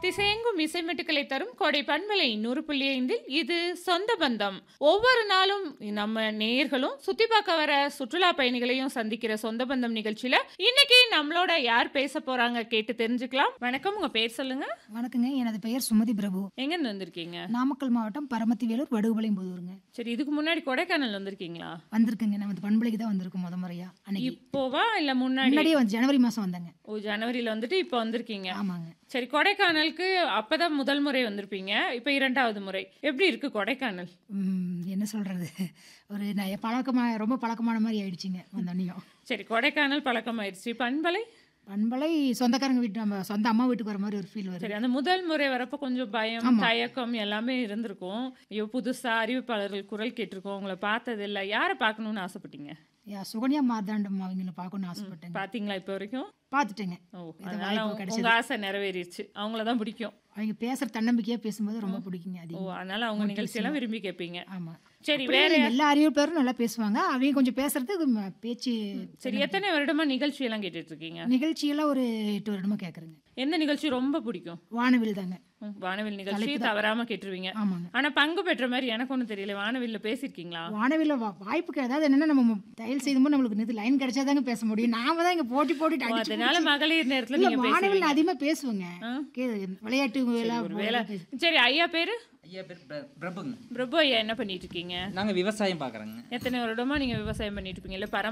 திசையெங்கும் இசைமெட்டுக்களை தரும் கோடை பண்பலை நூறு புள்ளி ஐந்தில் இது சொந்த பந்தம் ஒவ்வொரு நாளும் நம்ம நேயர்களும் சுத்தி பார்க்க வர சுற்றுலா பயணிகளையும் சந்திக்கிற சொந்த பந்தம் நிகழ்ச்சியில இன்னைக்கு நம்மளோட யார் பேச போறாங்க கேட்டு தெரிஞ்சுக்கலாம் வணக்கம் உங்க பேர் சொல்லுங்க வணக்கங்க எனது பெயர் சுமதி பிரபு எங்க இருந்து வந்திருக்கீங்க நாமக்கல் மாவட்டம் பரமத்தி வேலூர் வடுகுபாளையம் புதூருங்க சரி இதுக்கு முன்னாடி கொடைக்கானல் வந்திருக்கீங்களா வந்திருக்குங்க நம்ம இந்த பண்பலைக்கு தான் வந்திருக்கோம் முத முறையா அன்னைக்கு இப்போவா இல்ல முன்னாடி முன்னாடியே வந்து ஜனவரி மாசம் வந்தாங்க ஓ ஜனவரியில வந்துட்டு இப்போ வந்திருக்கீங்க ஆமாங்க சரி கொடைக்கானலுக்கு அப்பதான் முதல் முறை வந்திருப்பீங்க இப்போ இரண்டாவது முறை எப்படி இருக்கு கொடைக்கானல் ம், என்ன சொல்றது ஒரு ந- பழக்கமா ரொம்ப பழக்கமான மாதிரி ஆயிடுச்சுங்க வந்தோடனையும் சரி கொடைக்கானல் பழக்கமாயிருச்சு பண்பலை பண்பலை சொந்தக்காரங்க வீட்டு நம்ம சொந்த அம்மா வீட்டுக்கு வர மாதிரி ஒரு ஃபீல் வருது சரி அந்த முதல் முறை வரப்போ கொஞ்சம் பயம் தயக்கம் எல்லாமே இருந்திருக்கும் ஐயோ புதுசா அறிவிப்பாளர்கள் குரல் கேட்டிருக்கோம் உங்களை பார்த்தது இல்ல யாரை பார்க்கணும்னு ஆசைப்பட்டீங்க யா, சுகன்யா மார்தாண்டம் அவங்கள பார்க்கணும்னு ஆசைப்பட்டேங்க பாத்தீங்களா இப்போ வரைக்கும் பார்த்துட்டேங்க ஓ இது அதனால வாய்ப்பு உங்க- கிடைச்சது. உங்க ஆசை நிறைவேறிடுச்சு அவங்கள தான் பிடிக்கும் அவங்க பேசுற தன்னம்பிக்கையா பேசும்போது ரொம்ப பிடிக்குங்க ஓ அதிகம் அதனால அவங்க நிகழ்ச்சியெல்லாம் விரும்பி கேட்பீங்க ஆமா சரி அப்படி வேற இல்லைங்க, எல்லா அறிவிப்பாளரும் நல்லா பேசுவாங்க அவங்க கொஞ்சம் பேசுறதுக்கு ம- பேச்சு சரி எத்தனை வருடமா நிகழ்ச்சி எல்லாம் கேட்டுட்டு இருக்கீங்க நிகழ்ச்சியெல்லாம் ஒரு எட்டு வருடமா கேட்குறேங்க எந்த நிகழ்ச்சி ரொம்ப பிடிக்கும் வானவில் தாங்க ம், வானவில் நிகழ்ச்சி தவறாம கேட்டுருவீங்க ஆமாங்க ஆனா பங்கு பெற்ற மாதிரி எனக்கு ஒன்றும் தெரியல வானவில்ல பேசியிருக்கீங்களா வானவில்ல வா- வாய்ப்புக்கு ஏதாவது என்னன்னா நம்ம தையல் செய்யும்போது நம்மளுக்கு இது லைன் கிடைச்சாதாங்க பேச முடியும் நாம தான் இங்க போட்டி போட்டு ஓ, அடிச்சு அதனால மகளிர் நேரத்துல இல்ல நீங்க வானவில் பேசுவீங்க அதிகமா பேசுவேங்க கே- விளையாட்டு எல்லாம் ஒருவேளை சரி ஐயா பேரு ஐயா பேர் பிர- பிரபுங்க பிரபு ஐயா என்ன பண்ணிட்டு இருக்கீங்க நாங்கள் விவசாயம் பார்க்குறோங்க எத்தனை வருடமா நீங்க விவசாயம் பண்ணிட்டு இருப்பீங்க இல்ல பரம்பரை